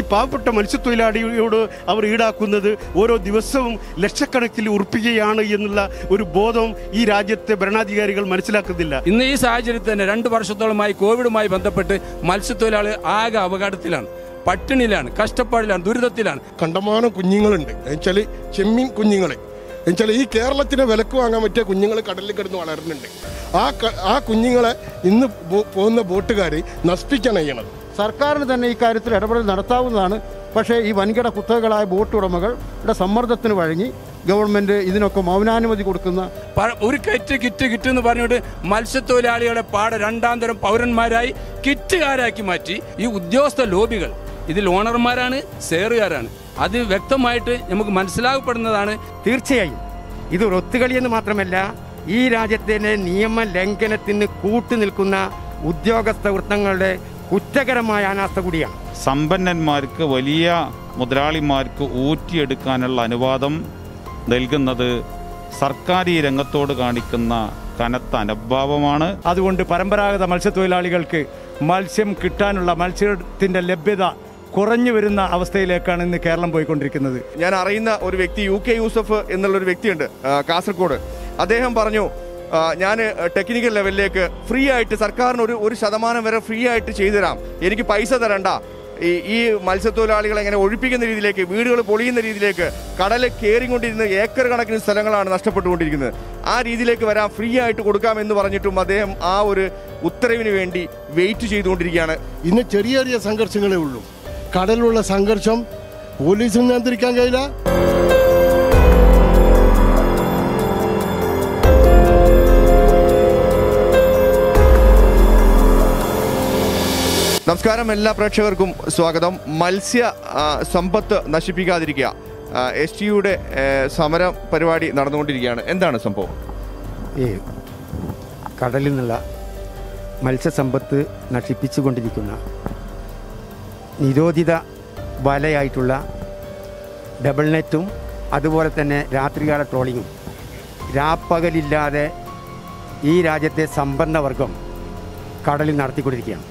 പാവപ്പെട്ട മത്സ്യത്തൊഴിലാളിയോട് അവർ ഈടാക്കുന്നത് ഓരോ ദിവസവും ലക്ഷക്കണക്കിൽ ഉറപ്പിക്കുകയാണ് എന്നുള്ള ഒരു ബോധം ഈ രാജ്യത്തെ ഭരണാധികാരികൾ മനസ്സിലാക്കുന്നില്ല ഇന്ന് ഈ സാഹചര്യത്തിൽ തന്നെ രണ്ട് വർഷത്തോളമായി കോവിഡുമായി ബന്ധപ്പെട്ട് മത്സ്യത്തൊഴിലാളി ആകെ അപകടത്തിലാണ് പട്ടിണിയിലാണ് കഷ്ടപ്പാടിലാണ് ദുരിതത്തിലാണ് കണ്ടമാനം കുഞ്ഞുങ്ങളുണ്ട് എന്നുവെച്ചാൽ ചെമ്മീൻ കുഞ്ഞുങ്ങൾ എന്നുവെച്ചാൽ ഈ കേരളത്തിന് വിലക്ക് വാങ്ങാൻ പറ്റിയ കുഞ്ഞുങ്ങൾ കടലിൽ കിടന്ന് വളരുന്നുണ്ട് ആ ക- ആ കുഞ്ഞുങ്ങളെ ഇന്ന് പോ- പോകുന്ന ബോട്ടുകാർ നശിപ്പിക്കാണ് ചെയ്യണത് സർക്കാരിന് തന്നെ ഇക്കാര്യത്തിൽ ഇടപെടൽ നടത്താവുന്നതാണ് പക്ഷേ ഈ വൻകിട കുത്തകകളായ ബോട്ട് ഉടമകളുടെ സമ്മർദ്ദത്തിന് വഴങ്ങി ഗവൺമെൻറ് ഇതിനൊക്കെ മൗനാനുമതി കൊടുക്കുന്ന പ- ഒരു കിറ്റ് കിറ്റ് കിറ്റ് എന്ന് പറഞ്ഞുകൊണ്ട് മത്സ്യത്തൊഴിലാളികളെ പാടെ രണ്ടാം തരം പൗരന്മാരായി കിറ്റുകാരാക്കി മാറ്റി ഈ ഉദ്യോഗസ്ഥ ലോബികൾ ഇതിൽ ഓണർമാരാണ് ഷെയറുകാരാണ് അത് വ്യക്തമായിട്ട് നമുക്ക് മനസ്സിലാക്കപ്പെടുന്നതാണ് തീർച്ചയായും ഇത് ഒരു ഒത്തുകളി എന്ന് മാത്രമല്ല ഈ രാജ്യത്തിന്റെ നിയമ ലംഘനത്തിന് കൂട്ടുനിൽക്കുന്ന ഉദ്യോഗസ്ഥ വൃത്തങ്ങളുടെ കുറ്റകരമായ അനാസ്ഥ കൂടിയാണ് സമ്പന്നന്മാർക്ക് വലിയ മുതലാളിമാർക്ക് ഊറ്റിയെടുക്കാനുള്ള അനുവാദം നൽകുന്നത് സർക്കാർ ഈ രംഗത്തോട് കാണിക്കുന്ന കനത്ത അനഭാവമാണ് അതുകൊണ്ട് പരമ്പരാഗത മത്സ്യത്തൊഴിലാളികൾക്ക് മത്സ്യം കിട്ടാനുള്ള മത്സ്യത്തിന്റെ ലഭ്യത കുറഞ്ഞു വരുന്ന അവസ്ഥയിലേക്കാണ് ഇന്ന് കേരളം പോയിക്കൊണ്ടിരിക്കുന്നത് ഞാൻ അറിയുന്ന ഒരു വ്യക്തി യു കെ യൂസഫ് എന്നുള്ള ഒരു വ്യക്തിയുണ്ട് ആ, കാസർഗോഡ് അദ്ദേഹം പറഞ്ഞു ഞാൻ ടെക്നിക്കൽ ലെവലിലേക്ക് ഫ്രീ ആയിട്ട് സർക്കാരിന് ഒരു ഒരു ശതമാനം വരെ ഫ്രീ ആയിട്ട് ചെയ്തു തരാം എനിക്ക് പൈസ തരണ്ട ഈ ഈ മത്സ്യത്തൊഴിലാളികളെ എങ്ങനെ ഒഴിപ്പിക്കുന്ന രീതിയിലേക്ക് വീടുകൾ പൊളിയുന്ന രീതിയിലേക്ക് കടല് കയറിക്കൊണ്ടിരുന്ന ഏക്കർ കണക്കിന് സ്ഥലങ്ങളാണ് നഷ്ടപ്പെട്ടുകൊണ്ടിരിക്കുന്നത് ആ രീതിയിലേക്ക് വരാൻ ഫ്രീ ആയിട്ട് കൊടുക്കാമെന്ന് പറഞ്ഞിട്ടും അദ്ദേഹം ആ ഒരു ഉത്തരവിന് വേണ്ടി വെയിറ്റ് ചെയ്തുകൊണ്ടിരിക്കുകയാണ് ഇന്ന് ചെറിയ ചെറിയ സംഘർഷങ്ങളേ ഉള്ളൂ കടലിലുള്ള സംഘർഷം പോലീസിന് നിയന്ത്രിക്കാൻ കഴിയില്ല നമസ്കാരം എല്ലാ പ്രേക്ഷകർക്കും സ്വാഗതം മത്സ്യ ആ, സമ്പത്ത് നശിപ്പിക്കാതിരിക്കുക എസ് ടിയുടെ സമര പരിപാടി നടന്നുകൊണ്ടിരിക്കുകയാണ് എന്താണ് സംഭവം ഈ കടലിൽ നിന്നുള്ള മത്സ്യസമ്പത്ത് നശിപ്പിച്ചുകൊണ്ടിരിക്കുന്ന നിരോധിത വലയായിട്ടുള്ള ഡബിൾ നെറ്റും അതുപോലെ തന്നെ രാത്രികാല ട്രോളിങ്ങും രാപ്പകലില്ലാതെ ഈ രാജ്യത്തെ സമ്പന്ന വർഗം കടലിൽ നടത്തിക്കൊണ്ടിരിക്കുകയാണ്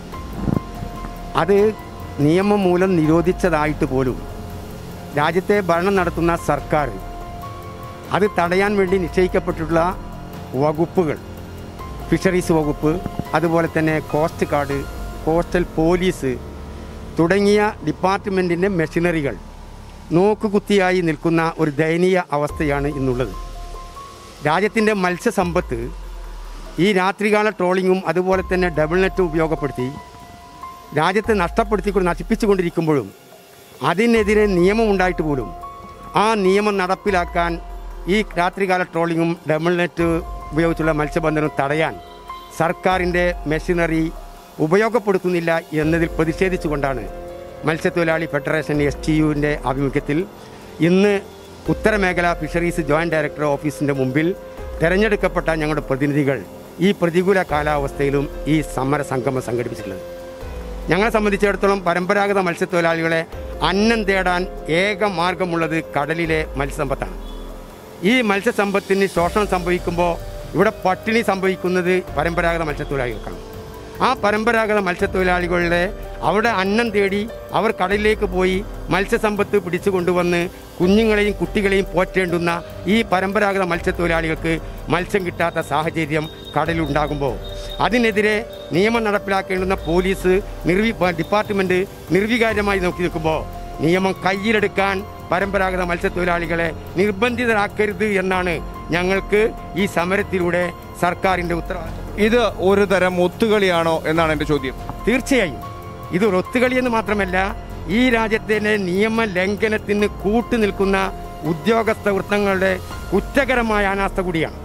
അത് നിയമം മൂലം നിരോധിച്ചതായിട്ട് പോലും രാജ്യത്തെ ഭരണം നടത്തുന്ന സർക്കാർ അത് തടയാൻ വേണ്ടി നിശ്ചയിക്കപ്പെട്ടിട്ടുള്ള വകുപ്പുകൾ ഫിഷറീസ് വകുപ്പ് അതുപോലെ തന്നെ കോസ്റ്റ് ഗാർഡ് കോസ്റ്റൽ പോലീസ് തുടങ്ങിയ ഡിപ്പാർട്ട്മെൻറ്റിൻ്റെ മെഷീനറികൾ നോക്കുകുത്തിയായി നിൽക്കുന്ന ഒരു ദയനീയ അവസ്ഥയാണ് ഇന്നുള്ളത് രാജ്യത്തിൻ്റെ മത്സ്യസമ്പത്ത് ഈ രാത്രികാല ട്രോളിങ്ങും അതുപോലെ തന്നെ ഡബിൾ നെറ്റും ഉപയോഗപ്പെടുത്തി രാജ്യത്തെ നഷ്ടപ്പെടുത്തിക്കൊണ്ട് നശിപ്പിച്ചുകൊണ്ടിരിക്കുമ്പോഴും അതിനെതിരെ നിയമം ഉണ്ടായിട്ട് പോലും ആ നിയമം നടപ്പിലാക്കാൻ ഈ രാത്രികാല ട്രോളിങ്ങും ഡബിൾ നെറ്റ് ഉപയോഗിച്ചുള്ള മത്സ്യബന്ധനവും തടയാൻ സർക്കാരിൻ്റെ മെഷീനറി ഉപയോഗപ്പെടുത്തുന്നില്ല എന്നതിൽ പ്രതിഷേധിച്ചുകൊണ്ടാണ് മത്സ്യത്തൊഴിലാളി ഫെഡറേഷൻ എസ് ടി യുവിൻ്റെ ആഭിമുഖ്യത്തിൽ ഇന്ന് ഉത്തരമേഖല ഫിഷറീസ് ജോയിൻറ്റ് ഡയറക്ടർ ഓഫീസിൻ്റെ മുമ്പിൽ തെരഞ്ഞെടുക്കപ്പെട്ട ഞങ്ങളുടെ പ്രതിനിധികൾ ഈ പ്രതികൂല കാലാവസ്ഥയിലും ഈ സമര സംഗമം സംഘടിപ്പിച്ചിട്ടുള്ളത് ഞങ്ങളെ സംബന്ധിച്ചിടത്തോളം പരമ്പരാഗത മത്സ്യത്തൊഴിലാളികളെ അന്നം തേടാൻ ഏക മാർഗമുള്ളത് കടലിലെ മത്സ്യസമ്പത്താണ് ഈ മത്സ്യസമ്പത്തിന് ശോഷണം സംഭവിക്കുമ്പോൾ ഇവിടെ പട്ടിണി സംഭവിക്കുന്നത് പരമ്പരാഗത മത്സ്യത്തൊഴിലാളികൾക്കാണ് ആ പരമ്പരാഗത മത്സ്യത്തൊഴിലാളികളുടെ അവിടെ അന്നം തേടി അവർ കടലിലേക്ക് പോയി മത്സ്യസമ്പത്ത് പിടിച്ചു കൊണ്ടുവന്ന് കുഞ്ഞുങ്ങളെയും കുട്ടികളെയും പോറ്റേണ്ടുന്ന ഈ പരമ്പരാഗത മത്സ്യത്തൊഴിലാളികൾക്ക് മത്സ്യം കിട്ടാത്ത സാഹചര്യം കടലുണ്ടാകുമ്പോൾ അതിനെതിരെ നിയമം നടപ്പിലാക്കേണ്ടുന്ന പോലീസ് നിർവി ഡിപ്പാർട്ട്മെൻറ്റ് നിർവികാരമായി നോക്കി നിൽക്കുമ്പോൾ നിയമം കയ്യിലെടുക്കാൻ പരമ്പരാഗത മത്സ്യത്തൊഴിലാളികളെ നിർബന്ധിതരാക്കരുത് എന്നാണ് ഞങ്ങൾക്ക് ഈ സമരത്തിലൂടെ സർക്കാരിൻ്റെ ഉത്തരവാദിത്വം ഇത് ഒരു തരം ഒത്തുകളിയാണോ എന്നാണ് എൻ്റെ ചോദ്യം തീർച്ചയായും ഇത് ഒരു ഒത്തുകളി എന്ന് മാത്രമല്ല ഈ രാജ്യത്തിൻ്റെ നിയമ ലംഘനത്തിന് കൂട്ടുനിൽക്കുന്ന ഉദ്യോഗസ്ഥ വൃത്തങ്ങളുടെ കുറ്റകരമായ അനാസ്ഥ കൂടിയാണ്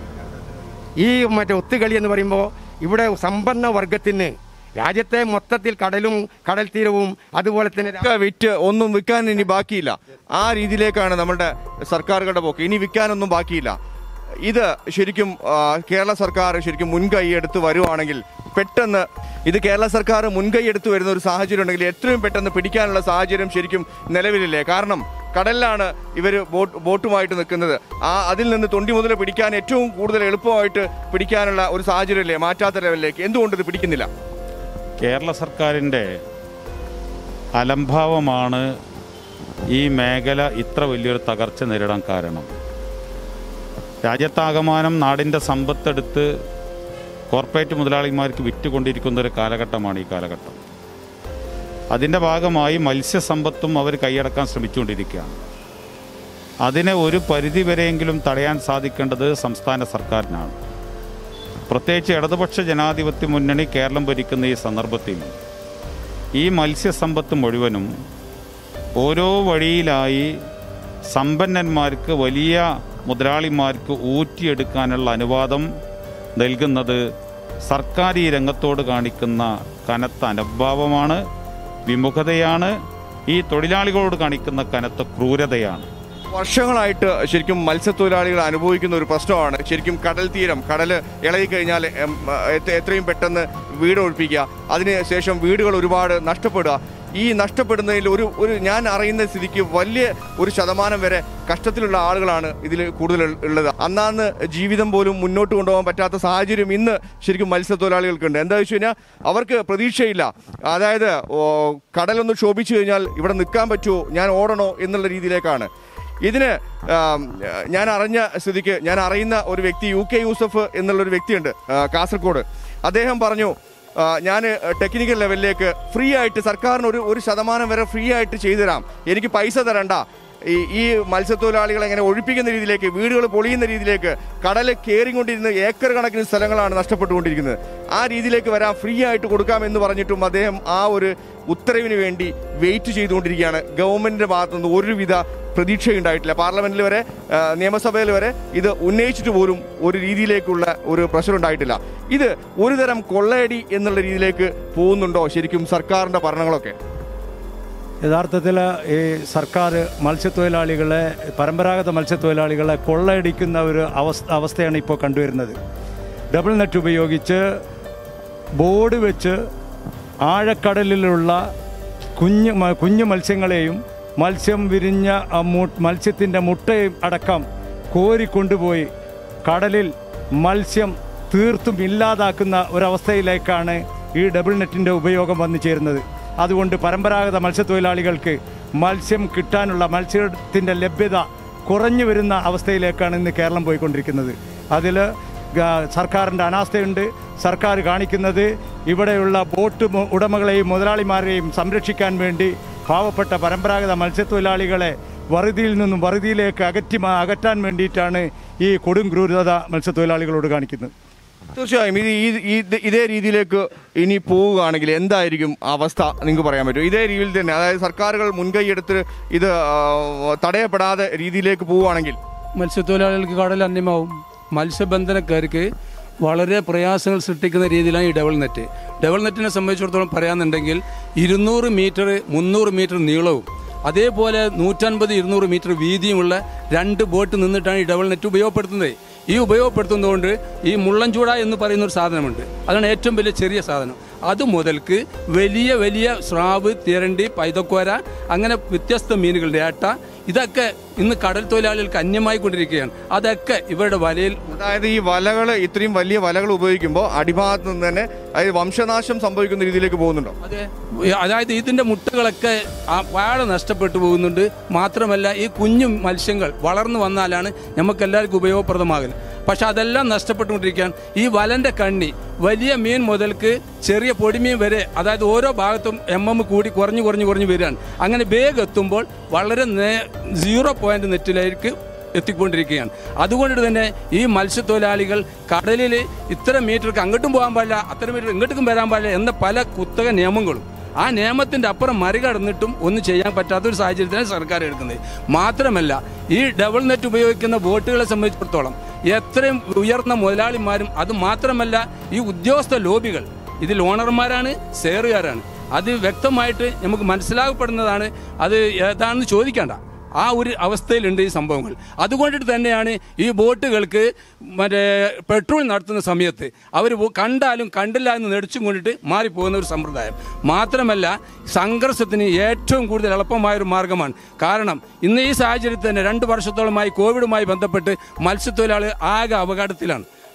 ഈ മറ്റേ ഒത്തുകളി എന്ന് പറയുമ്പോൾ ഇവിടെ സമ്പന്ന വർഗത്തിന് രാജ്യത്തെ മൊത്തത്തിൽ കടലും കടൽ തീരവും അതുപോലെ തന്നെ രാ- ഒക്കെ വിറ്റ് ഒന്നും വിൽക്കാൻ ഇനി ബാക്കിയില്ല ആ രീതിയിലേക്കാണ് നമ്മുടെ സർക്കാരുകളുടെ പോക്ക് ഇനി വിൽക്കാനൊന്നും ബാക്കിയില്ല ഇത് ശരിക്കും ആ, കേരള സർക്കാർ ശരിക്കും മുൻകൈ എടുത്ത് വരുവാണെങ്കിൽ പെട്ടെന്ന് ഇത് കേരള സർക്കാർ മുൻകൈ എടുത്ത് വരുന്ന ഒരു സാഹചര്യം ഉണ്ടെങ്കിൽ എത്രയും പെട്ടെന്ന് പിടിക്കാനുള്ള സാഹചര്യം ശരിക്കും നിലവിലില്ലേ കാരണം കടലിലാണ് ഇവർ ബോട്ട് ബോട്ടുമായിട്ട് നിൽക്കുന്നത് ആ അതിൽ നിന്ന് തൊണ്ടി മുതൽ പിടിക്കാൻ ഏറ്റവും കൂടുതൽ എളുപ്പമായിട്ട് പിടിക്കാനുള്ള ഒരു സാഹചര്യമല്ലേ മാറ്റാത്ത ലെവലിലേക്ക് എന്തുകൊണ്ട് ഇത് പിടിക്കുന്നില്ല കേരള സർക്കാരിൻ്റെ അലംഭാവമാണ് ഈ മേഖല ഇത്ര വലിയൊരു തകർച്ച നേരിടാൻ കാരണം രാജ്യത്താകമാനം നാടിൻ്റെ സമ്പത്തെടുത്ത് കോർപ്പറേറ്റ് മുതലാളിമാർക്ക് വിറ്റുകൊണ്ടിരിക്കുന്ന ഒരു കാലഘട്ടമാണ് ഈ കാലഘട്ടം അതിൻ്റെ ഭാഗമായി മത്സ്യസമ്പത്തും അവർ കൈയടക്കാൻ ശ്രമിച്ചുകൊണ്ടിരിക്കുകയാണ് അതിനെ ഒരു പരിധിവരെയെങ്കിലും തടയാൻ സാധിക്കേണ്ടത് സംസ്ഥാന സർക്കാരിനാണ് പ്രത്യേകിച്ച് ഇടതുപക്ഷ ജനാധിപത്യ മുന്നണി കേരളം ഭരിക്കുന്ന ഈ സന്ദർഭത്തിൽ ഈ മത്സ്യസമ്പത്ത് മുഴുവനും ഓരോ വഴിയിലായി സമ്പന്നന്മാർക്ക് വലിയ മുതലാളിമാർക്ക് ഊറ്റിയെടുക്കാനുള്ള അനുവാദം നൽകുന്നത് സർക്കാർ ഈ രംഗത്തോട് കാണിക്കുന്ന കനത്ത അനഭാവമാണ് വിമുഖതയാണ് ഈ തൊഴിലാളികളോട് കാണിക്കുന്ന കനത്ത ക്രൂരതയാണ് വർഷങ്ങളായിട്ട് ശരിക്കും മത്സ്യത്തൊഴിലാളികൾ അനുഭവിക്കുന്ന ഒരു പ്രശ്നമാണ് ശരിക്കും കടൽ തീരം കടൽ ഇളകി കഴിഞ്ഞാൽ എം, എത്ര- എത്രയും പെട്ടെന്ന് വീട് ഒഴിപ്പിക്കുക അതിന് ശേഷം വീടുകൾ ഒരുപാട് നഷ്ടപ്പെടുക ഈ നഷ്ടപ്പെടുന്നതിൽ ഒരു ഒരു ഞാൻ അറിയുന്ന സ്ഥിതിക്ക് വലിയ ഒരു ശതമാനം വരെ കഷ്ടത്തിലുള്ള ആളുകളാണ് ഇതിൽ കൂടുതൽ ഉള്ളത് അന്നാന്ന് ജീവിതം പോലും മുന്നോട്ട് കൊണ്ടുപോകാൻ പറ്റാത്ത സാഹചര്യം ഇന്ന് ശരിക്കും മത്സ്യത്തൊഴിലാളികൾക്കുണ്ട് എന്താ വെച്ച് കഴിഞ്ഞാൽ അവർക്ക് പ്രതീക്ഷയില്ല അതായത് ഓ, കടലൊന്ന് ക്ഷോഭിച്ചു കഴിഞ്ഞാൽ ഇവിടെ നിൽക്കാൻ പറ്റുമോ ഞാൻ ഓടണോ എന്നുള്ള രീതിയിലേക്കാണ് ഇതിന് ആം, ഞാൻ അറിഞ്ഞ സ്ഥിതിക്ക് ഞാൻ അറിയുന്ന ഒരു വ്യക്തി യു കെ യൂസഫ് എന്നുള്ള ഒരു വ്യക്തിയുണ്ട് ആ, കാസർഗോഡ് അദ്ദേഹം പറഞ്ഞു ആ, ഞാൻ ടെക്നിക്കൽ ലെവലിലേക്ക് ഫ്രീ ആയിട്ട് സർക്കാരിന് ഒരു ഒരു ശതമാനം വരെ ഫ്രീ ആയിട്ട് ചെയ്തു തരാം എനിക്ക് പൈസ തരണ്ട ഈ ഈ മത്സ്യത്തൊഴിലാളികളെ എങ്ങനെ ഒഴിപ്പിക്കുന്ന രീതിയിലേക്ക് വീടുകൾ പൊളിയുന്ന രീതിയിലേക്ക് കടൽ കയറിക്കൊണ്ടിരുന്ന ഏക്കർ കണക്കിന് സ്ഥലങ്ങളാണ് നഷ്ടപ്പെട്ടുകൊണ്ടിരിക്കുന്നത് ആ രീതിയിലേക്ക് വരാൻ ഫ്രീ ആയിട്ട് കൊടുക്കാമെന്ന് പറഞ്ഞിട്ടും അദ്ദേഹം ആ ഒരു ഉത്തരവിന് വേണ്ടി വെയിറ്റ് ചെയ്തുകൊണ്ടിരിക്കുകയാണ് ഗവൺമെന്റിന്റെ ഭാഗത്തുനിന്ന് ഒരുവിധ പ്രതീക്ഷയുണ്ടായിട്ടില്ല പാർലമെന്റിൽ വരെ ആ, നിയമസഭയിൽ വരെ ഇത് ഉന്നയിച്ചിട്ട് പോലും ഒരു രീതിയിലേക്കുള്ള ഒരു പ്രഷർ ഉണ്ടായിട്ടില്ല ഇത് ഒരുതരം കൊള്ളയടി എന്നുള്ള രീതിയിലേക്ക് പോകുന്നുണ്ടോ ശരിക്കും സർക്കാരിന്റെ ഭരണങ്ങളൊക്കെ യഥാർത്ഥത്തിൽ ഈ സർക്കാർ മത്സ്യത്തൊഴിലാളികളെ പരമ്പരാഗത മത്സ്യത്തൊഴിലാളികളെ കൊള്ളയടിക്കുന്ന ഒരു അവസ്ഥ അവസ്ഥയാണ് ഇപ്പോൾ കണ്ടുവരുന്നത് ഡബിൾ നെറ്റ് ഉപയോഗിച്ച് ബോർഡ് വെച്ച് ആഴക്കടലിലുള്ള കുഞ്ഞു മ- കുഞ്ഞു മത്സ്യങ്ങളെയും മത്സ്യം വിരിഞ്ഞ ആ മു- മത്സ്യത്തിൻ്റെ മുട്ടയും അടക്കം കോരിക്കൊണ്ടുപോയി കടലിൽ മത്സ്യം തീർത്തും ഇല്ലാതാക്കുന്ന ഒരവസ്ഥയിലേക്കാണ് ഈ ഡബിൾ നെറ്റിൻ്റെ ഉപയോഗം വന്നു ചേരുന്നത് അതുകൊണ്ട് പരമ്പരാഗത മത്സ്യത്തൊഴിലാളികൾക്ക് മത്സ്യം കിട്ടാനുള്ള മത്സ്യത്തിൻ്റെ ലഭ്യത കുറഞ്ഞു വരുന്ന അവസ്ഥയിലേക്കാണ് ഇന്ന് കേരളം പോയിക്കൊണ്ടിരിക്കുന്നത് അതിൽ സർക്കാരിൻ്റെ അനാസ്ഥയുണ്ട് സർക്കാർ കാണിക്കുന്നത് ഇവിടെയുള്ള ബോട്ട് മു- ഉടമകളെയും മുതലാളിമാരെയും സംരക്ഷിക്കാൻ വേണ്ടി പാവപ്പെട്ട പരമ്പരാഗത മത്സ്യത്തൊഴിലാളികളെ വറുതിയിൽ നിന്നും വറുതിയിലേക്ക് അകറ്റി മാ- അകറ്റാൻ വേണ്ടിയിട്ടാണ് ഈ കൊടും ക്രൂരത മത്സ്യത്തൊഴിലാളികളോട് കാണിക്കുന്നത് തീർച്ചയായും ഇത് ഈ ഈ- ഇതേ രീതിയിലേക്ക് ഇനി പോവുകയാണെങ്കിൽ എന്തായിരിക്കും അവസ്ഥ നിങ്ങൾക്ക് പറയാൻ പറ്റും ഇതേ രീതിയിൽ തന്നെ അതായത് സർക്കാരുകൾ മുൻകൈയെടുത്ത് ഇത് ആ, തടയപ്പെടാതെ രീതിയിലേക്ക് പോവുകയാണെങ്കിൽ മത്സ്യത്തൊഴിലാളികൾക്ക് കടൽ അന്യമാവും മത്സ്യബന്ധനക്കാർക്ക് വളരെ പ്രയാസങ്ങൾ സൃഷ്ടിക്കുന്ന രീതിയിലാണ് ഈ ഡബിൾ നെറ്റ് ഡബിൾ നെറ്റിനെ സംബന്ധിച്ചിടത്തോളം പറയാന്നുണ്ടെങ്കിൽ ഇരുന്നൂറ് മീറ്റർ മുന്നൂറ് മീറ്റർ നീളവും അതേപോലെ നൂറ്റൻപത് ഇരുന്നൂറ് മീറ്റർ വീതിയുമുള്ള രണ്ട് ബോട്ട് നിന്നിട്ടാണ് ഈ ഡബിൾ നെറ്റ് ഉപയോഗപ്പെടുത്തുന്നത് ഈ ഉപയോഗപ്പെടുത്തുന്നതുകൊണ്ട് ഈ മുള്ളൻചൂട എന്ന് പറയുന്ന ഒരു സാധനമുണ്ട് അതാണ് ഏറ്റവും വലിയ ചെറിയ സാധനം അത് മുതൽക്ക് വലിയ വലിയ സ്രാവ് തിരണ്ടി പൈതക്കോര അങ്ങനെ വ്യത്യസ്ത മീനുകളുടെ ഏട്ട ഇതൊക്കെ ഇന്ന് കടൽ തൊഴിലാളികൾക്ക് അന്യമായി കൊണ്ടിരിക്കുകയാണ് അതൊക്കെ ഇവരുടെ വലയിൽ അതായത് ഈ വലകൾ ഇത്രയും വലിയ വലകൾ ഉപയോഗിക്കുമ്പോൾ അടിഭാഗത്ത് നിന്ന് തന്നെ അതായത് വംശനാശം സംഭവിക്കുന്ന രീതിയിലേക്ക് പോകുന്നുണ്ടോ അതെ അതായത് ഇതിന്റെ മുട്ടകളൊക്കെ ആ പാടെ നഷ്ടപ്പെട്ടു പോകുന്നുണ്ട് മാത്രമല്ല ഈ കുഞ്ഞു മത്സ്യങ്ങൾ വളർന്നു വന്നാലാണ് നമുക്ക് എല്ലാവർക്കും ഉപയോഗപ്രദമാകൽ പക്ഷെ അതെല്ലാം നഷ്ടപ്പെട്ടുകൊണ്ടിരിക്കാൻ ഈ വലന്റെ കണ്ണി വലിയ മീൻ മുതൽക്ക് ചെറിയ പൊടിമീൻ വരെ അതായത് ഓരോ ഭാഗത്തും എം എം കൂടി കുറഞ്ഞു കുറഞ്ഞു കുറഞ്ഞു വരികയാണ് അങ്ങനെ വേഗം എത്തുമ്പോൾ വളരെ നേ- സീറോ പോയിന്റ് നെറ്റിലേക്ക് എത്തിക്കൊണ്ടിരിക്കുകയാണ് അതുകൊണ്ട് തന്നെ ഈ മത്സ്യത്തൊഴിലാളികൾ കടലിൽ ഇത്ര മീറ്റർക്ക് അങ്ങോട്ടും പോകാൻ പാടില്ല അത്ര മീറ്റർ ഇങ്ങോട്ടും വരാൻ പാടില്ല എന്ന പല കുത്തക നിയമങ്ങളും ആ നിയമത്തിന്റെ അപ്പുറം മറികടന്നിട്ടും ഒന്നും ചെയ്യാൻ പറ്റാത്ത ഒരു സാഹചര്യത്തിലാണ് സർക്കാർ എടുക്കുന്നത് മാത്രമല്ല ഈ ഡബിൾ നെറ്റ് ഉപയോഗിക്കുന്ന ബോട്ടുകളെ സംബന്ധിച്ചിടത്തോളം എത്രയും ഉയർന്ന മുതലാളിമാരും അത് മാത്രമല്ല ഈ ഉദ്യോഗസ്ഥ ലോബികൾ ഇതിൽ ഓണർമാരാണ് സേറുകാരാണ് അത് വ്യക്തമായിട്ട് നമുക്ക് മനസ്സിലാക്കപ്പെടുന്നതാണ് അത് ഏതാണെന്ന് ചോദിക്കേണ്ട ആ ഒരു അവസ്ഥയിലുണ്ട് ഈ സംഭവങ്ങൾ അതുകൊണ്ടിട്ട് തന്നെയാണ് ഈ ബോട്ടുകൾക്ക് മറ്റേ പെട്രോൾ നടത്തുന്ന സമയത്ത് അവർ കണ്ടാലും കണ്ടില്ല എന്ന് നെടിച്ചും കൊണ്ടിട്ട് മാറിപ്പോകുന്ന ഒരു സമ്പ്രദായം മാത്രമല്ല സംഘർഷത്തിന് ഏറ്റവും കൂടുതൽ എളുപ്പമായ ഒരു മാർഗമാണ് കാരണം ഇന്ന് ഈ സാഹചര്യത്തിൽ തന്നെ രണ്ട് വർഷത്തോളമായി കോവിഡുമായി ബന്ധപ്പെട്ട് മത്സ്യത്തൊഴിലാളി ആകെ അപകടത്തിലാണ്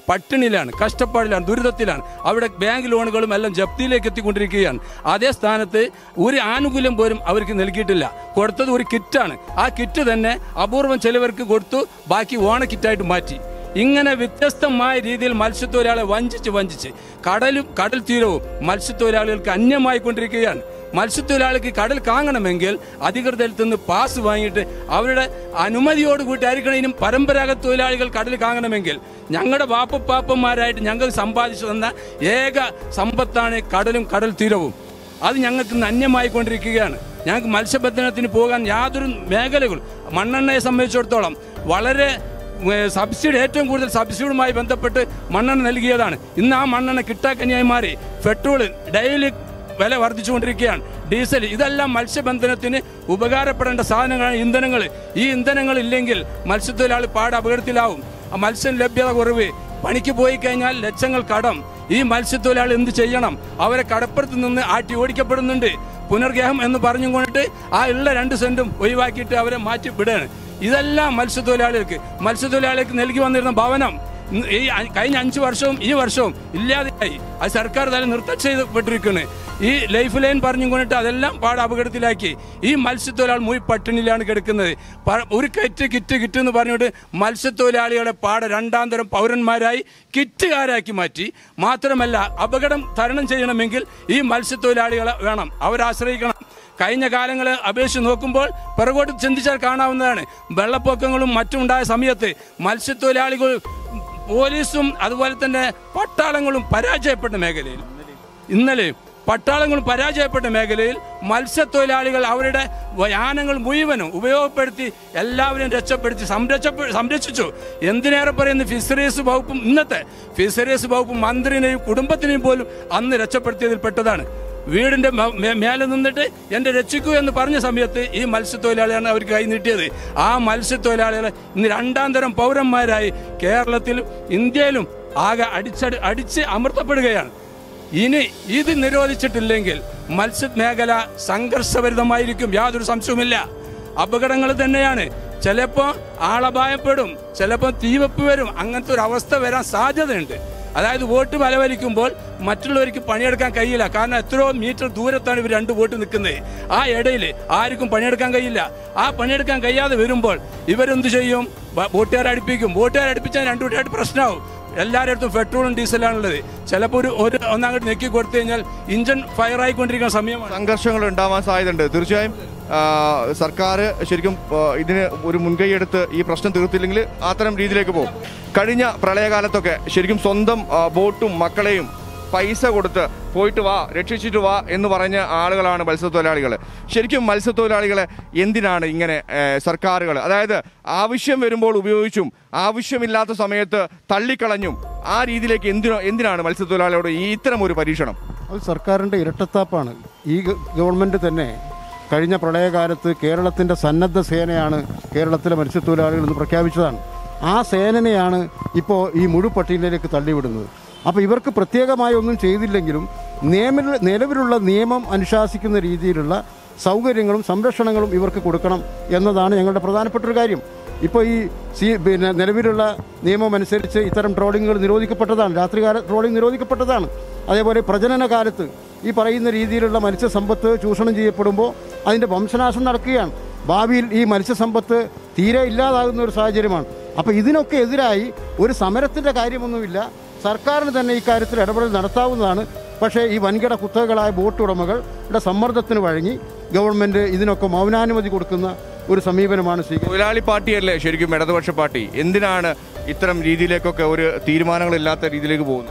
പട്ടിണിയിലാണ് കഷ്ടപ്പാടിലാണ് ദുരിതത്തിലാണ് അവിടെ ബാങ്ക് ലോണുകളും എല്ലാം ജപ്തിയിലേക്ക് എത്തിക്കൊണ്ടിരിക്കുകയാണ് അതേ സ്ഥാനത്ത് ഒരു ആനുകൂല്യം പോലും അവർക്ക് നൽകിയിട്ടില്ല കൊടുത്തത് ഒരു കിറ്റാണ് ആ കിറ്റ് തന്നെ അപൂർവം ചിലവർക്ക് കൊടുത്തു ബാക്കി ഓണ കിറ്റായിട്ട് മാറ്റി ഇങ്ങനെ വ്യത്യസ്തമായ രീതിയിൽ മത്സ്യത്തൊഴിലാളികളെ വഞ്ചിച്ച് വഞ്ചിച്ച് കടലും കടൽ തീരവും മത്സ്യത്തൊഴിലാളികൾക്ക് അന്യമായി കൊണ്ടിരിക്കുകയാണ് മത്സ്യത്തൊഴിലാളിക്ക് കടൽ കാങ്ങണമെങ്കിൽ അധികൃതരിൽ നിന്ന് പാസ് വാങ്ങിയിട്ട് അവരുടെ അനുമതിയോടുകൂടി ആയിരിക്കണം ഇനിയും പരമ്പരാഗത തൊഴിലാളികൾ കടൽ കാങ്ങണമെങ്കിൽ ഞങ്ങളുടെ വാപ്പപ്പാപ്പന്മാരായിട്ട് ഞങ്ങൾ സമ്പാദിച്ചു തന്ന ഏക സമ്പത്താണ് കടലും കടൽ തീരവും അത് ഞങ്ങൾക്ക് ഇന്ന് അന്യമായി കൊണ്ടിരിക്കുകയാണ് ഞങ്ങൾക്ക് മത്സ്യബന്ധനത്തിന് പോകാൻ യാതൊരു മേഖലകളും മണ്ണെണ്ണയെ സംബന്ധിച്ചിടത്തോളം വളരെ ഏ, സബ്സിഡി ഏറ്റവും കൂടുതൽ സബ്സിഡിയുമായി ബന്ധപ്പെട്ട് മണ്ണെണ്ണ നൽകിയതാണ് ഇന്ന് ആ മണ്ണെണ്ണ കിട്ടാക്കനിയായി മാറി പെട്രോൾ ഡെയിലി വില വർദ്ധിച്ചുകൊണ്ടിരിക്കുകയാണ് ഡീസൽ ഇതെല്ലാം മത്സ്യബന്ധനത്തിന് ഉപകാരപ്പെടേണ്ട സാധനങ്ങളാണ് ഇന്ധനങ്ങൾ ഈ ഇന്ധനങ്ങൾ ഇല്ലെങ്കിൽ മത്സ്യത്തൊഴിലാളി പാട് അപകടത്തിലാവും ആ മത്സ്യം ലഭ്യത കുറവ് പണിക്ക് പോയി കഴിഞ്ഞാൽ ലക്ഷങ്ങൾ കടം ഈ മത്സ്യത്തൊഴിലാളി എന്ത് ചെയ്യണം അവരെ കടപ്പുറത്ത് നിന്ന് ആട്ടി ഓടിക്കപ്പെടുന്നുണ്ട് പുനർഗേഹം എന്ന് പറഞ്ഞും കൊണ്ടിട്ട് ആ ഉള്ള രണ്ട് സെന്റും ഒഴിവാക്കിയിട്ട് അവരെ മാറ്റി വിടുകയാണ് ഇതെല്ലാം മത്സ്യത്തൊഴിലാളികൾക്ക് മത്സ്യത്തൊഴിലാളികൾക്ക് നൽകി വന്നിരുന്ന ഭവനം ഇന്ന് ഈ അ- കഴിഞ്ഞ അഞ്ചു വർഷവും ഈ വർഷവും ഇല്ലാതെയായി അത് സർക്കാർ തല നിർത്തം ചെയ്യപ്പെട്ടിരിക്കുന്നു ഈ ലൈഫ് ലൈൻ പറഞ്ഞും കൊണ്ടിട്ട് അതെല്ലാം പാട് അപകടത്തിലാക്കി ഈ മത്സ്യത്തൊഴിലാളി മുയി പട്ടിണിയിലാണ് കിടക്കുന്നത് പ- ഒരു കിറ്റ് കിറ്റ് കിറ്റ് എന്ന് പറഞ്ഞുകൊണ്ട് മത്സ്യത്തൊഴിലാളികളെ പാടെ രണ്ടാം തരം പൗരന്മാരായി കിറ്റുകാരാക്കി മാറ്റി മാത്രമല്ല അപകടം തരണം ചെയ്യണമെങ്കിൽ ഈ മത്സ്യത്തൊഴിലാളികളെ വേണം അവരാശ്രയിക്കണം കഴിഞ്ഞ കാലങ്ങളെ അപേക്ഷിച്ച് നോക്കുമ്പോൾ പിറകോട്ട് ചിന്തിച്ചാൽ കാണാവുന്നതാണ് വെള്ളപ്പൊക്കങ്ങളും മറ്റും ഉണ്ടായ സമയത്ത് മത്സ്യത്തൊഴിലാളികൾ പോലീസും അതുപോലെ തന്നെ പട്ടാളങ്ങളും പരാജയപ്പെട്ട മേഖലയിൽ ഇന്നലെ പട്ടാളങ്ങൾ പരാജയപ്പെട്ട മേഖലയിൽ മത്സ്യത്തൊഴിലാളികൾ അവരുടെ യാനങ്ങൾ മുഴുവനും ഉപയോഗപ്പെടുത്തി എല്ലാവരെയും രക്ഷപ്പെടുത്തി സംരക്ഷപ്പെ സംരക്ഷിച്ചു എന്തിനേറെ പറയുന്ന ഫിഷറീസ് വകുപ്പും ഇന്നത്തെ ഫിഷറീസ് വകുപ്പ് മന്ത്രിനെയും കുടുംബത്തിനെയും പോലും അന്ന് രക്ഷപ്പെടുത്തിയതിൽ പെട്ടതാണ് വീടിന്റെ മ- മേ- മേലെ നിന്നിട്ട് എന്റെ രക്ഷിക്കൂ എന്ന് പറഞ്ഞ സമയത്ത് ഈ മത്സ്യത്തൊഴിലാളിയാണ് അവർക്ക് കൈ നീട്ടിയത് ആ മത്സ്യത്തൊഴിലാളികളെ ഇന്ന് രണ്ടാം തരം പൗരന്മാരായി കേരളത്തിലും ഇന്ത്യയിലും ആകെ അടിച്ചടി അടിച്ച് അമർത്തപ്പെടുകയാണ് ഇനി ഇത് നിരോധിച്ചിട്ടില്ലെങ്കിൽ മത്സ്യ മേഖല സംഘർഷഭരിതമായിരിക്കും യാതൊരു സംശയവുമില്ല അപകടങ്ങൾ തന്നെയാണ് ചിലപ്പോ ആളപായപ്പെടും ചിലപ്പോ തീവെപ്പ് വരും അങ്ങനത്തെ ഒരു അവസ്ഥ വരാൻ സാധ്യതയുണ്ട് അതായത് വോട്ട് ബലവലിക്കുമ്പോൾ മറ്റുള്ളവർക്ക് പണിയെടുക്കാൻ കഴിയില്ല കാരണം എത്രയോ മീറ്റർ ദൂരത്താണ് ഇവർ രണ്ട് വോട്ട് നിൽക്കുന്നത് ആ ഇടയിൽ ആർക്കും പണിയെടുക്കാൻ കഴിയില്ല ആ പണിയെടുക്കാൻ കഴിയാതെ വരുമ്പോൾ ഇവരെന്ത് ചെയ്യും വ- വോട്ടുകാരെ അടുപ്പിക്കും വോട്ടുകാരെ അടുപ്പിച്ചാൽ രണ്ടു കൂട്ടിയായിട്ട് പ്രശ്നമാവും എല്ലാവരുടെ അടുത്തും പെട്രോളും ഡീസലാണുള്ളത് ചിലപ്പോൾ ഒരു ഒരു ഒന്നങ്ങോട്ട് നെക്കി കൊടുത്തു കഴിഞ്ഞാൽ ഇഞ്ചൻ ഫയർ ആയിക്കൊണ്ടിരിക്കുന്ന സമയമാണ് സംഘർഷങ്ങൾ ഉണ്ടാവാൻ സാധ്യതയുണ്ട് തീർച്ചയായും ആ, സർക്കാർ ശരിക്കും ആ, ഇതിന് ഒരു മുൻകൈ എടുത്ത് ഈ പ്രശ്നം തീർത്തില്ലെങ്കിൽ അത്തരം രീതിയിലേക്ക് പോകും കഴിഞ്ഞ പ്രളയകാലത്തൊക്കെ ശരിക്കും സ്വന്തം ആ, ബോട്ടും മക്കളെയും പൈസ കൊടുത്ത് പോയിട്ട് വാ രക്ഷിച്ചിട്ട് വാ എന്ന് പറഞ്ഞ ആളുകളാണ് മത്സ്യത്തൊഴിലാളികൾ ശരിക്കും മത്സ്യത്തൊഴിലാളികളെ എന്തിനാണ് ഇങ്ങനെ സർക്കാരുകൾ അതായത് ആവശ്യം വരുമ്പോൾ ഉപയോഗിച്ചും ആവശ്യമില്ലാത്ത സമയത്ത് തള്ളിക്കളഞ്ഞും ആ രീതിയിലേക്ക് എന്തിനാ എന്തിനാണ് മത്സ്യത്തൊഴിലാളികളോട് ഈ ഇത്തരം ഒരു പരീക്ഷണം അത് സർക്കാരിൻ്റെ ഇരട്ടത്താപ്പാണ് ഈ ഗ- ഗവൺമെൻറ് തന്നെ കഴിഞ്ഞ പ്രളയകാലത്ത് കേരളത്തിൻ്റെ സന്നദ്ധ സേനയാണ് കേരളത്തിലെ മത്സ്യത്തൊഴിലാളികൾ എന്ന് പ്രഖ്യാപിച്ചതാണ് ആ സേനനെയാണ് ഇപ്പോൾ ഈ മുഴുപട്ടികയിലേക്ക് തള്ളിവിടുന്നത് അപ്പോൾ ഇവർക്ക് പ്രത്യേകമായി ഒന്നും ചെയ്തില്ലെങ്കിലും നിയമ നിലവിലുള്ള നിയമം അനുശാസിക്കുന്ന രീതിയിലുള്ള സൗകര്യങ്ങളും സംരക്ഷണങ്ങളും ഇവർക്ക് കൊടുക്കണം എന്നതാണ് ഞങ്ങളുടെ പ്രധാനപ്പെട്ട ഒരു കാര്യം ഇപ്പോൾ ഈ സി പിന്നെ നിലവിലുള്ള നിയമം അനുസരിച്ച് ഇത്തരം ട്രോളിങ്ങുകൾ നിരോധിക്കപ്പെട്ടതാണ് രാത്രികാല ട്രോളിംഗ് നിരോധിക്കപ്പെട്ടതാണ് അതേപോലെ പ്രജനന കാലത്ത് ഈ പറയുന്ന രീതിയിലുള്ള മത്സ്യസമ്പത്ത് ചൂഷണം ചെയ്യപ്പെടുമ്പോൾ അതിൻ്റെ വംശനാശം നടക്കുകയാണ് ഭാവിയിൽ ഈ മത്സ്യസമ്പത്ത് തീരെ ഇല്ലാതാകുന്ന ഒരു സാഹചര്യമാണ് അപ്പോൾ ഇതിനൊക്കെ എതിരായി ഒരു സമരത്തിൻ്റെ കാര്യമൊന്നുമില്ല സർക്കാരിന് തന്നെ ഇക്കാര്യത്തിൽ ഇടപെടൽ നടത്താവുന്നതാണ് പക്ഷേ ഈ വൻകിട കുത്തകകളായ ബോട്ട് ഉടമകളുടെ സമ്മർദ്ദത്തിന് വഴങ്ങി ഗവൺമെൻറ് ഇതിനൊക്കെ മൗനാനുമതി കൊടുക്കുന്ന ഒരു സമീപനമാണ് സ്വീകരിക്കുന്നത് തൊഴിലാളി പാർട്ടിയല്ലേ ശരിക്കും ഇടതുപക്ഷ പാർട്ടി എന്തിനാണ് ഇത്തരം രീതിയിലേക്കൊക്കെ ഒരു തീരുമാനങ്ങളില്ലാത്ത രീതിയിലേക്ക് പോകുന്നത്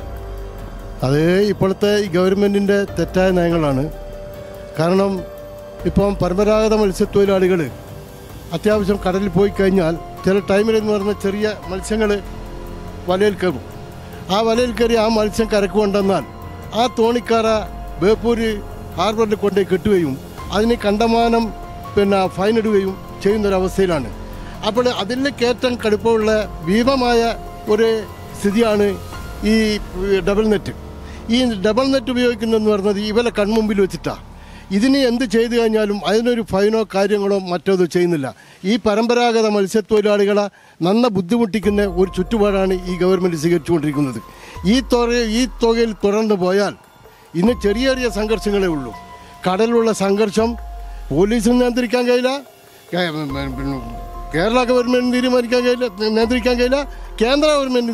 അത് ഇപ്പോഴത്തെ ഈ ഗവൺമെൻറ്റിൻ്റെ തെറ്റായ നയങ്ങളാണ് കാരണം ഇപ്പം പരമ്പരാഗത മത്സ്യത്തൊഴിലാളികൾ അത്യാവശ്യം കടലിൽ പോയി കഴിഞ്ഞാൽ ചില ടൈമിലെന്ന് പറഞ്ഞ ചെറിയ മത്സ്യങ്ങൾ വലയിൽ കയറും ആ വലയിൽ കയറി ആ മത്സ്യം കരക്ക് കൊണ്ടുവന്നാൽ ആ തോണിക്കാര ബേപ്പൂര് ഹാർബറിൽ കൊണ്ടുപോയി കെട്ടുകയും അതിന് കണ്ടമാനം പിന്നെ ഫൈൻ ഇടുകയും ചെയ്യുന്നൊരവസ്ഥയിലാണ് അപ്പോൾ അതിൽ കയറ്റം കടുപ്പമുള്ള ഭീമമായ ഒരു സ്ഥിതിയാണ് ഈ ഡബിൾ നെറ്റ് ഈ ഡബിൾ നെറ്റ് ഉപയോഗിക്കുന്നതെന്ന് പറഞ്ഞത് ഇവരെ കൺമുമ്പിൽ വെച്ചിട്ടാണ് ഇതിന് എന്ത് ചെയ്തു കഴിഞ്ഞാലും അതിനൊരു ഫൈനോ കാര്യങ്ങളോ മറ്റോ ചെയ്യുന്നില്ല ഈ പരമ്പരാഗത മത്സ്യത്തൊഴിലാളികളെ നന്ന ബുദ്ധിമുട്ടിക്കുന്ന ഒരു ചുറ്റുപാടാണ് ഈ ഗവൺമെൻറ് സ്വീകരിച്ചുകൊണ്ടിരിക്കുന്നത് ഈ തുക ഈ തുകയിൽ തുടർന്ന് പോയാൽ ഇന്ന് ചെറിയ ചെറിയ സംഘർഷങ്ങളേ ഉള്ളൂ കടലിലുള്ള സംഘർഷം പോലീസിന് നിയന്ത്രിക്കാൻ കഴിയില്ല കേ- പിന്നെ കേരള ഗവൺമെൻറ് തീരുമാനിക്കാൻ കഴിയില്ല നിയന്ത്രിക്കാൻ കഴിയില്ല കേന്ദ്ര ഗവൺമെൻറ്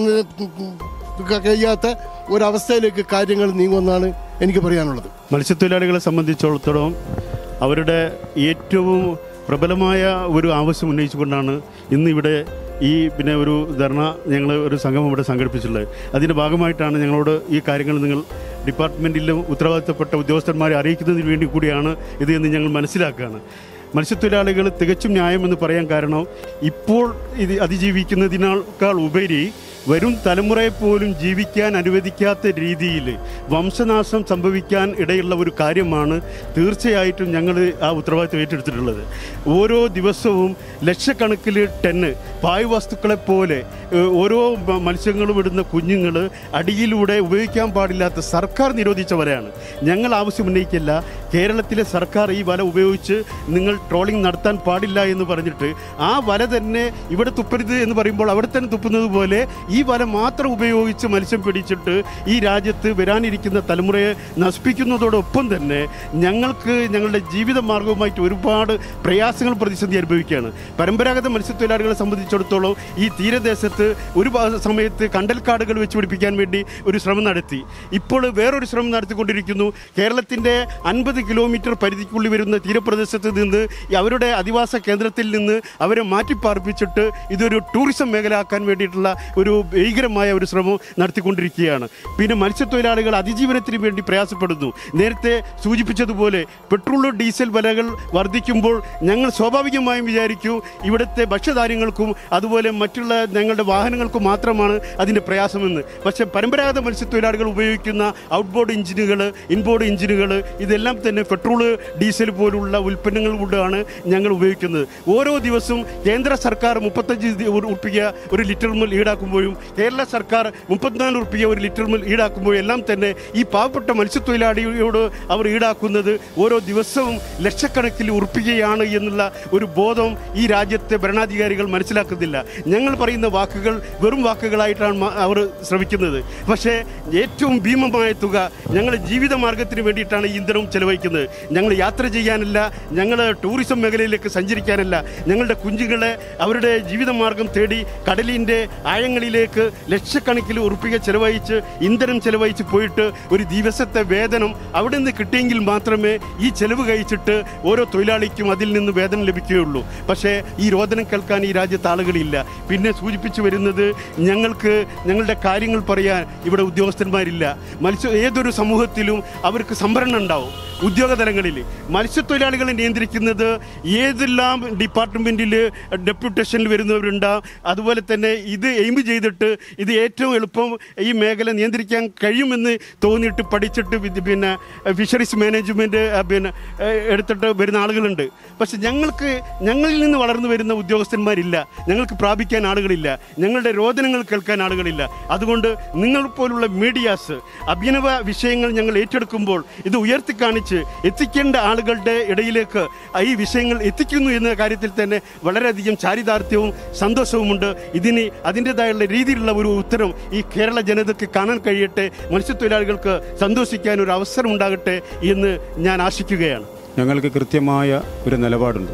തീ- കഴിയാത്ത ഒരവസ്ഥയിലേക്ക് കാര്യങ്ങൾ നീങ്ങുമെന്നാണ് എനിക്ക് പറയാനുള്ളത് മത്സ്യത്തൊഴിലാളികളെ സംബന്ധിച്ചിടത്തോളം അവരുടെ ഏറ്റവും പ്രബലമായ ഒരു ആവശ്യം ഉന്നയിച്ചുകൊണ്ടാണ് ഇന്ന് ഇവിടെ ഈ പിന്നെ ഒരു ധർണ ഞങ്ങൾ ഒരു സംഗമം ഇവിടെ സംഘടിപ്പിച്ചിട്ടുള്ളത് അതിൻ്റെ ഭാഗമായിട്ടാണ് ഞങ്ങളോട് ഈ കാര്യങ്ങൾ നിങ്ങൾ ഡിപ്പാർട്ട്മെൻറ്റിലും ഉത്തരവാദിത്തപ്പെട്ട ഉദ്യോഗസ്ഥന്മാരെ അറിയിക്കുന്നതിന് വേണ്ടി കൂടിയാണ് ഇത് എന്ന് ഞങ്ങൾ മനസ്സിലാക്കുകയാണ് മത്സ്യത്തൊഴിലാളികൾ തികച്ചും ന്യായമെന്ന് പറയാൻ കാരണം ഇപ്പോൾ ഇത് അതിജീവിക്കുന്നതിനേക്കാൾ ഉപരി വരും തലമുറയെ പോലും ജീവിക്കാൻ അനുവദിക്കാത്ത രീതിയിൽ വംശനാശം സംഭവിക്കാൻ ഇടയുള്ള ഒരു കാര്യമാണ് തീർച്ചയായിട്ടും ഞങ്ങൾ ആ ഉത്തരവാദിത്വം ഏറ്റെടുത്തിട്ടുള്ളത് ഓരോ ദിവസവും ലക്ഷക്കണക്കിൽ ടെന്ന് പായ്വസ്തുക്കളെ പോലെ ഏഹ്, ഓരോ മ- മത്സ്യങ്ങളും ഇടുന്ന കുഞ്ഞുങ്ങൾ അടിയിലൂടെ ഉപയോഗിക്കാൻ പാടില്ലാത്ത സർക്കാർ നിരോധിച്ചവരെയാണ് ഞങ്ങൾ ആവശ്യം ഉന്നയിക്കില്ല കേരളത്തിലെ സർക്കാർ ഈ വല ഉപയോഗിച്ച് നിങ്ങൾ ട്രോളിംഗ് നടത്താൻ പാടില്ല എന്ന് പറഞ്ഞിട്ട് ആ വല തന്നെ ഇവിടെ തുപ്പരുത് എന്ന് പറയുമ്പോൾ അവിടെ തന്നെ തുപ്പുന്നത് പോലെ ഈ വല മാത്രം ഉപയോഗിച്ച് മത്സ്യം പിടിച്ചിട്ട് ഈ രാജ്യത്ത് വരാനിരിക്കുന്ന തലമുറയെ നശിപ്പിക്കുന്നതോടൊപ്പം തന്നെ ഞങ്ങൾക്ക് ഞങ്ങളുടെ ജീവിത മാർഗവുമായിട്ട് ഒരുപാട് പ്രയാസങ്ങൾ പ്രതിസന്ധി അനുഭവിക്കുകയാണ് പരമ്പരാഗത മത്സ്യത്തൊഴിലാളികളെ സംബന്ധിച്ചിടത്തോളം ഈ തീരദേശത്ത് ഒരു ഭാ- സമയത്ത് കണ്ടൽക്കാടുകൾ വെച്ച് പിടിപ്പിക്കാൻ വേണ്ടി ഒരു ശ്രമം നടത്തി ഇപ്പോൾ വേറൊരു ശ്രമം നടത്തിക്കൊണ്ടിരിക്കുന്നു കേരളത്തിൻ്റെ അൻപത് കിലോമീറ്റർ പരിധിക്കുള്ളിൽ വരുന്ന തീരപ്രദേശത്ത് നിന്ന് ഈ അവരുടെ അധിവാസ കേന്ദ്രത്തിൽ നിന്ന് അവരെ മാറ്റിപ്പാർപ്പിച്ചിട്ട് ഇതൊരു ടൂറിസം മേഖലയാക്കാൻ വേണ്ടിയിട്ടുള്ള ഒരു ഭീകരമായ ഒരു ശ്രമം നടത്തിക്കൊണ്ടിരിക്കുകയാണ് പിന്നെ മത്സ്യത്തൊഴിലാളികൾ അതിജീവനത്തിന് വേണ്ടി പ്രയാസപ്പെടുന്നു നേരത്തെ സൂചിപ്പിച്ചതുപോലെ പെട്രോൾ ഡീസൽ വിലകൾ വർദ്ധിക്കുമ്പോൾ ഞങ്ങൾ സ്വാഭാവികമായും വിചാരിക്കും ഇവിടുത്തെ ഭക്ഷ്യധാന്യങ്ങൾക്കും അതുപോലെ മറ്റുള്ള ഞങ്ങളുടെ വാഹനങ്ങൾക്കും മാത്രമാണ് അതിൻ്റെ പ്രയാസമെന്ന് പക്ഷേ പരമ്പരാഗത മത്സ്യത്തൊഴിലാളികൾ ഉപയോഗിക്കുന്ന ഔട്ട്ബോർഡ് എഞ്ചിനുകൾ ഇൻബോർഡ് എഞ്ചിനുകൾ ഇതെല്ലാം തന്നെ പെട്രോൾ ഡീസൽ പോലുള്ള ഉൽപ്പന്നങ്ങൾ കൊണ്ടാണ് ഞങ്ങൾ ഉപയോഗിക്കുന്നത് ഓരോ ദിവസവും കേന്ദ്ര സർക്കാർ മുപ്പത്തഞ്ച് ഉറുപ്പിക ഒരു ലിറ്റർ മുതൽ ഈടാക്കുമ്പോഴും കേരള സർക്കാർ മുപ്പത്തിനാല് ഉറുപ്പിക ഒരു ലിറ്റർ മുതൽ ഈടാക്കുമ്പോഴും എല്ലാം തന്നെ ഈ പാവപ്പെട്ട മത്സ്യത്തൊഴിലാളിയോട് അവർ ഈടാക്കുന്നത് ഓരോ ദിവസവും ലക്ഷക്കണക്കിൽ ഉറുപ്പികയാണ് എന്നുള്ള ഒരു ബോധം ഈ രാജ്യത്തെ ഭരണാധികാരികൾ മനസ്സിലാക്കുന്നില്ല ഞങ്ങൾ പറയുന്ന വാക്കുകൾ വെറും വാക്കുകളായിട്ടാണ് മ- അവർ ശ്രമിക്കുന്നത് പക്ഷേ ഏറ്റവും ഭീമമായ തുക ഞങ്ങളുടെ ജീവിത മാർഗത്തിന് വേണ്ടിയിട്ടാണ് ഈ ഇന്ധനവും ചെലവഴിക്കുന്നത് ഞങ്ങൾ യാത്ര ചെയ്യാനല്ല ഞങ്ങൾ ടൂറിസം മേഖലയിലേക്ക് സഞ്ചരിക്കാനല്ല ഞങ്ങളുടെ കുഞ്ഞുങ്ങളെ അവരുടെ ജീവിതമാർഗം തേടി കടലിൻ്റെ ആഴങ്ങളിലേക്ക് ലക്ഷക്കണക്കിൽ ഉറുപ്പിക ചെലവഴിച്ച് ഇന്ധനം ചെലവഴിച്ച് പോയിട്ട് ഒരു ദിവസത്തെ വേതനം അവിടെ നിന്ന് കിട്ടിയെങ്കിൽ മാത്രമേ ഈ ചെലവ് കഴിച്ചിട്ട് ഓരോ തൊഴിലാളിക്കും അതിൽ നിന്ന് വേതനം ലഭിക്കുകയുള്ളൂ പക്ഷേ ഈ രോദനം കേൾക്കാൻ ഈ രാജ്യത്ത് ആളുകളില്ല പിന്നെ സൂചിപ്പിച്ചു വരുന്നത് ഞങ്ങൾക്ക് ഞങ്ങളുടെ കാര്യങ്ങൾ പറയാൻ ഇവിടെ ഉദ്യോഗസ്ഥന്മാരില്ല മത്സ്യ ഏതൊരു സമൂഹത്തിലും അവർക്ക് സംഭരണം ഉണ്ടാവും ഉദ്യോഗതലങ്ങളിൽ മത്സ്യത്തൊഴിലാളികളെ നിയന്ത്രിക്കുന്നത് ഏതെല്ലാം ഡിപ്പാർട്ട്മെൻറ്റിൽ ഡെപ്യൂട്ടേഷനിൽ വരുന്നവരുണ്ടാവും അതുപോലെ തന്നെ ഇത് എയിം ചെയ്തിട്ട് ഇത് ഏറ്റവും എളുപ്പം ഈ മേഖല നിയന്ത്രിക്കാൻ കഴിയുമെന്ന് തോന്നിയിട്ട് പഠിച്ചിട്ട് വിദ്യ- പിന്നെ ഫിഷറീസ് മാനേജ്മെൻറ്റ് പിന്നെ ഏഹ്, എടുത്തിട്ട് വരുന്ന ആളുകളുണ്ട് പക്ഷെ ഞങ്ങൾക്ക് ഞങ്ങളിൽ നിന്ന് വളർന്നു വരുന്ന ഉദ്യോഗസ്ഥന്മാരില്ല ഞങ്ങൾക്ക് പ്രാപിക്കാൻ ആളുകളില്ല ഞങ്ങളുടെ രോദനങ്ങൾ കേൾക്കാൻ ആളുകളില്ല അതുകൊണ്ട് നിങ്ങൾ പോലുള്ള മീഡിയാസ് അഭിനവ വിഷയങ്ങൾ ഞങ്ങൾ ഏറ്റെടുക്കുമ്പോൾ ഇത് ഉയർത്തി കാണിച്ച് എത്തിക്കേണ്ട ആളുകളുടെ ഇടയിലേക്ക് ഈ വിഷയങ്ങൾ എത്തിക്കുന്നു എന്ന കാര്യത്തിൽ തന്നെ വളരെയധികം ചാരിതാർത്ഥ്യവും സന്തോഷവുമുണ്ട് ഇതിന് അതിൻ്റെതായുള്ള രീതിയിലുള്ള ഒരു ഉത്തരം ഈ കേരള ജനതയ്ക്ക് കാണാൻ കഴിയട്ടെ മത്സ്യത്തൊഴിലാളികൾക്ക് സന്തോഷിക്കാൻ ഒരു അവസരം ഉണ്ടാകട്ടെ എന്ന് ഞാൻ ആശിക്കുകയാണ് ഞങ്ങൾക്ക് കൃത്യമായ ഒരു നിലപാടുണ്ട്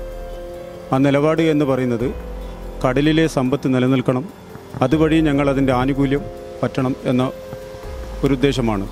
ആ നിലപാട് എന്ന് പറയുന്നത് കടലിലെ സമ്പത്ത് നിലനിൽക്കണം അതുവഴി ഞങ്ങൾ അതിൻ്റെ ആനുകൂല്യം പറ്റണം എന്ന ഒരു ഉദ്ദേശമാണ്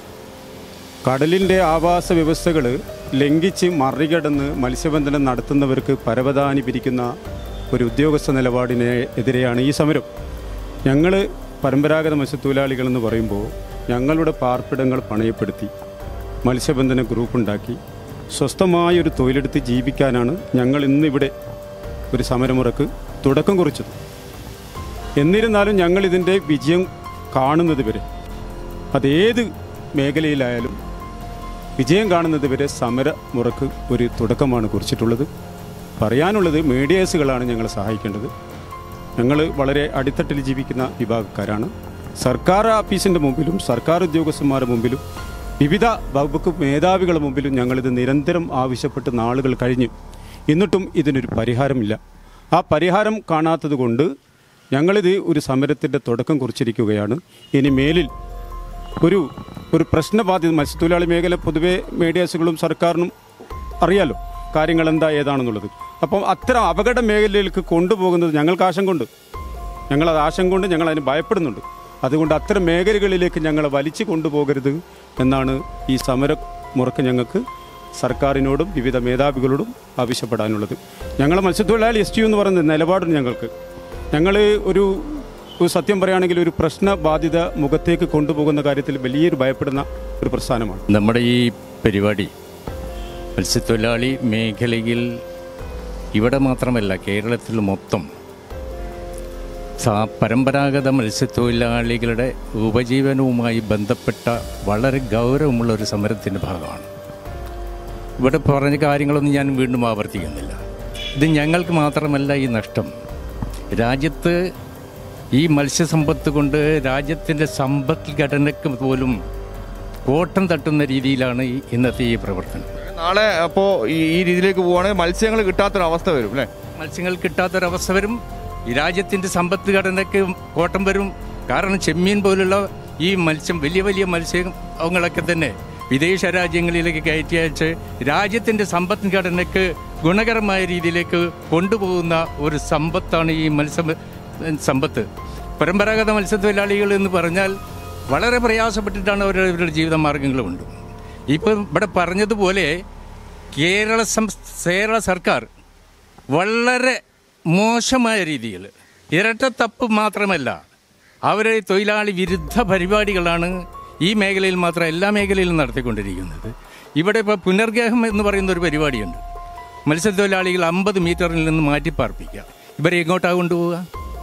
കടലിൻ്റെ ആവാസ വ്യവസ്ഥകൾ ലംഘിച്ച് മറികടന്ന് മത്സ്യബന്ധനം നടത്തുന്നവർക്ക് പരവതാനി പിരിക്കുന്ന ഒരു ഉദ്യോഗസ്ഥ നിലപാടിനെ എതിരെയാണ് ഈ സമരം ഞങ്ങൾ പരമ്പരാഗത മത്സ്യത്തൊഴിലാളികളെന്ന് പറയുമ്പോൾ ഞങ്ങളുടെ പാർപ്പിടങ്ങൾ പണയപ്പെടുത്തി മത്സ്യബന്ധന ഗ്രൂപ്പ് ഉണ്ടാക്കി സ്വസ്ഥമായൊരു തൊഴിലെടുത്ത് ജീവിക്കാനാണ് ഞങ്ങൾ ഇന്നിവിടെ ഒരു സമരമുറക്ക് തുടക്കം കുറിച്ചത് എന്നിരുന്നാലും ഞങ്ങൾ ഇതിൻ്റെ വിജയം കാണുന്നത് വരെ അതേത് മേഖലയിലായാലും വിജയം കാണുന്നത് വരെ സമരമുറക്ക് ഒരു തുടക്കമാണ് കുറിച്ചിട്ടുള്ളത് പറയാനുള്ളത് മീഡിയേഴ്സുകളാണ് ഞങ്ങളെ സഹായിക്കേണ്ടത് ഞങ്ങൾ വളരെ അടിത്തട്ടിൽ ജീവിക്കുന്ന വിഭാഗക്കാരാണ് സർക്കാർ ഓഫീസിൻ്റെ മുമ്പിലും സർക്കാർ ഉദ്യോഗസ്ഥന്മാരുടെ മുമ്പിലും വിവിധ വകുപ്പ് മേധാവികളുടെ മുമ്പിലും ഞങ്ങളിത് നിരന്തരം ആവശ്യപ്പെട്ട് നാളുകൾ കഴിഞ്ഞു എന്നിട്ടും ഇതിനൊരു പരിഹാരമില്ല ആ പരിഹാരം കാണാത്തത് കൊണ്ട് ഞങ്ങളിത് ഒരു സമരത്തിൻ്റെ തുടക്കം കുറിച്ചിരിക്കുകയാണ് ഇനി മേലിൽ ഒരു ഒരു പ്രശ്നബാധിത മത്സ്യത്തൊഴിലാളി മേഖല പൊതുവെ മീഡിയാസുകളും സർക്കാരിനും അറിയാലോ കാര്യങ്ങൾ എന്താ ഏതാണെന്നുള്ളത് അപ്പം അത്തരം അപകട മേഖലയിലേക്ക് കൊണ്ടുപോകുന്നത് ഞങ്ങൾക്ക് ആശങ്ക ഞങ്ങൾ അത് ആശങ്ക കൊണ്ട് ഞങ്ങൾ അതിന് ഭയപ്പെടുന്നുണ്ട് അതുകൊണ്ട് അത്തരം മേഖലകളിലേക്ക് ഞങ്ങളെ വലിച്ചു കൊണ്ടുപോകരുത് എന്നാണ് ഈ സമര മുറക്ക് ഞങ്ങൾക്ക് സർക്കാരിനോടും വിവിധ മേധാവികളോടും ആവശ്യപ്പെടാനുള്ളത് ഞങ്ങൾ മത്സ്യത്തൊഴിലാളി എസ് ടി എന്ന് പറയുന്ന നിലപാടുണ്ട് ഞങ്ങൾക്ക് ഞങ്ങൾ ഒരു ഒരു സത്യം പറയുകയാണെങ്കിൽ ഒരു പ്രശ്നബാധിത മുഖത്തേക്ക് കൊണ്ടുപോകുന്ന കാര്യത്തിൽ വലിയൊരു ഭയപ്പെടുന്ന ഒരു പ്രസ്ഥാനമാണ് നമ്മുടെ ഈ പരിപാടി മത്സ്യത്തൊഴിലാളി മേഖലയിൽ ഇവിടെ മാത്രമല്ല കേരളത്തിൽ മൊത്തം സാ പരമ്പരാഗത മത്സ്യത്തൊഴിലാളികളുടെ ഉപജീവനവുമായി ബന്ധപ്പെട്ട വളരെ ഗൗരവമുള്ള ഒരു സമരത്തിൻ്റെ ഭാഗമാണ് ഇവിടെ പറഞ്ഞ കാര്യങ്ങളൊന്നും ഞാൻ വീണ്ടും ആവർത്തിക്കുന്നില്ല ഇത് ഞങ്ങൾക്ക് മാത്രമല്ല ഈ നഷ്ടം രാജ്യത്ത് ഈ മത്സ്യസമ്പത്ത് കൊണ്ട് രാജ്യത്തിൻ്റെ സമ്പദ്ഘടനയ്ക്ക് പോലും കോട്ടം തട്ടുന്ന രീതിയിലാണ് ഈ ഇന്നത്തെ ഈ പ്രവർത്തനം നാളെ അപ്പോൾ ഈ ഈ രീതിയിലേക്ക് പോവുകയാണെങ്കിൽ മത്സ്യങ്ങൾ കിട്ടാത്തൊരവസ്ഥ വരും അല്ലേ മത്സ്യങ്ങൾ കിട്ടാത്തൊരവസ്ഥ വരും ഈ രാജ്യത്തിൻ്റെ സമ്പദ്ഘടനയ്ക്ക് കോട്ടം വരും കാരണം ചെമ്മീൻ പോലുള്ള ഈ മത്സ്യം വലിയ വലിയ മത്സ്യങ്ങളൊക്കെ തന്നെ വിദേശ രാജ്യങ്ങളിലേക്ക് കയറ്റി അയച്ച് രാജ്യത്തിൻ്റെ സമ്പദ്ഘടനയ്ക്ക് ഗുണകരമായ രീതിയിലേക്ക് കൊണ്ടുപോകുന്ന ഒരു സമ്പത്താണ് ഈ മത്സ്യ സമ്പത്ത് പരമ്പരാഗത മത്സ്യത്തൊഴിലാളികൾ എന്ന് പറഞ്ഞാൽ വളരെ പ്രയാസപ്പെട്ടിട്ടാണ് അവരുടെ ജീവിത മാർഗങ്ങളുമുണ്ട് ഇപ്പം ഇവിടെ പറഞ്ഞതുപോലെ കേരള സംസ് കേരള സർക്കാർ വളരെ മോശമായ രീതിയിൽ ഇരട്ടത്തപ്പ് മാത്രമല്ല അവർ തൊഴിലാളി വിരുദ്ധ പരിപാടികളാണ് ഈ മേഖലയിൽ മാത്രം എല്ലാ മേഖലയിലും നടത്തിക്കൊണ്ടിരിക്കുന്നത് ഇവിടെ ഇപ്പോൾ പുനർഗേഹം എന്ന് പറയുന്ന ഒരു പരിപാടിയുണ്ട് മത്സ്യത്തൊഴിലാളികൾ അമ്പത് മീറ്ററിൽ നിന്ന് മാറ്റി പാർപ്പിക്കുക ഇവരെ എങ്ങോട്ടാണ് കൊണ്ടുപോവുക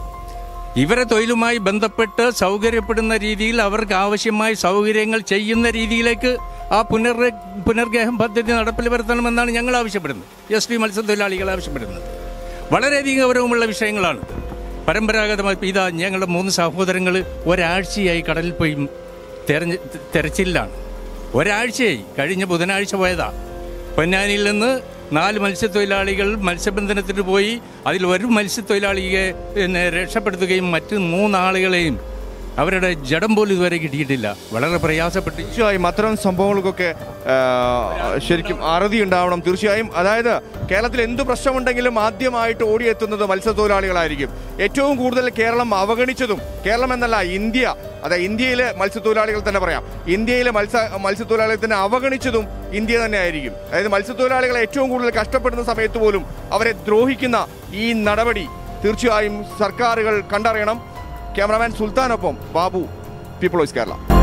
ഇവരെ തൊഴിലുമായി ബന്ധപ്പെട്ട് സൗകര്യപ്പെടുന്ന രീതിയിൽ അവർക്ക് ആവശ്യമായ സൗകര്യങ്ങൾ ചെയ്യുന്ന രീതിയിലേക്ക് ആ പുനർ പുനർഗേഹം പദ്ധതി നടപ്പിൽ വരുത്തണമെന്നാണ് ഞങ്ങൾ ആവശ്യപ്പെടുന്നത് എസ് ടി മത്സ്യത്തൊഴിലാളികൾ ആവശ്യപ്പെടുന്നത് വളരെയധികം ഗൗരവമുള്ള വിഷയങ്ങളാണ് പരമ്പരാഗതമായി ഇപ്പം ഇതാ ഞങ്ങളുടെ മൂന്ന് സഹോദരങ്ങൾ ഒരാഴ്ചയായി കടലിൽ പോയി തെരഞ്ഞ് തെരച്ചിലാണ് ഒരാഴ്ചയായി കഴിഞ്ഞ ബുധനാഴ്ച പോയതാ പൊന്നാനിയിൽ നിന്ന് നാല് മത്സ്യത്തൊഴിലാളികൾ മത്സ്യബന്ധനത്തിന് പോയി അതിൽ ഒരു മത്സ്യത്തൊഴിലാളിയെ പിന്നെ രക്ഷപ്പെടുത്തുകയും മറ്റ് മൂന്നാളുകളെയും അവരുടെ ജഡം പോലും ഇതുവരെ കിട്ടിയിട്ടില്ല വളരെ പ്രയാസപ്പെട്ട് തീർച്ചയായും അത്തരം സംഭവങ്ങൾക്കൊക്കെ ആ, ശരിക്കും അറുതി ഉണ്ടാവണം തീർച്ചയായും അതായത് കേരളത്തിൽ എന്ത് പ്രശ്നമുണ്ടെങ്കിലും ആദ്യമായിട്ട് ഓടിയെത്തുന്നത് മത്സ്യത്തൊഴിലാളികളായിരിക്കും ഏറ്റവും കൂടുതൽ കേരളം അവഗണിച്ചതും കേരളം എന്നല്ല ഇന്ത്യ അതെ ഇന്ത്യയിലെ മത്സ്യത്തൊഴിലാളികൾ തന്നെ പറയാം ഇന്ത്യയിലെ മത്സ്യ മത്സ്യത്തൊഴിലാളികൾ തന്നെ അവഗണിച്ചതും ഇന്ത്യ തന്നെ ആയിരിക്കും അതായത് മത്സ്യത്തൊഴിലാളികളെ ഏറ്റവും കൂടുതൽ കഷ്ടപ്പെടുന്ന സമയത്ത് പോലും അവരെ ദ്രോഹിക്കുന്ന ഈ നടപടി തീർച്ചയായും സർക്കാരുകൾ കണ്ടറിയണം ക്യാമറാമാൻ സുൽത്താനൊപ്പം ബാബു പീപ്പിൾ വോയിസ് കേരള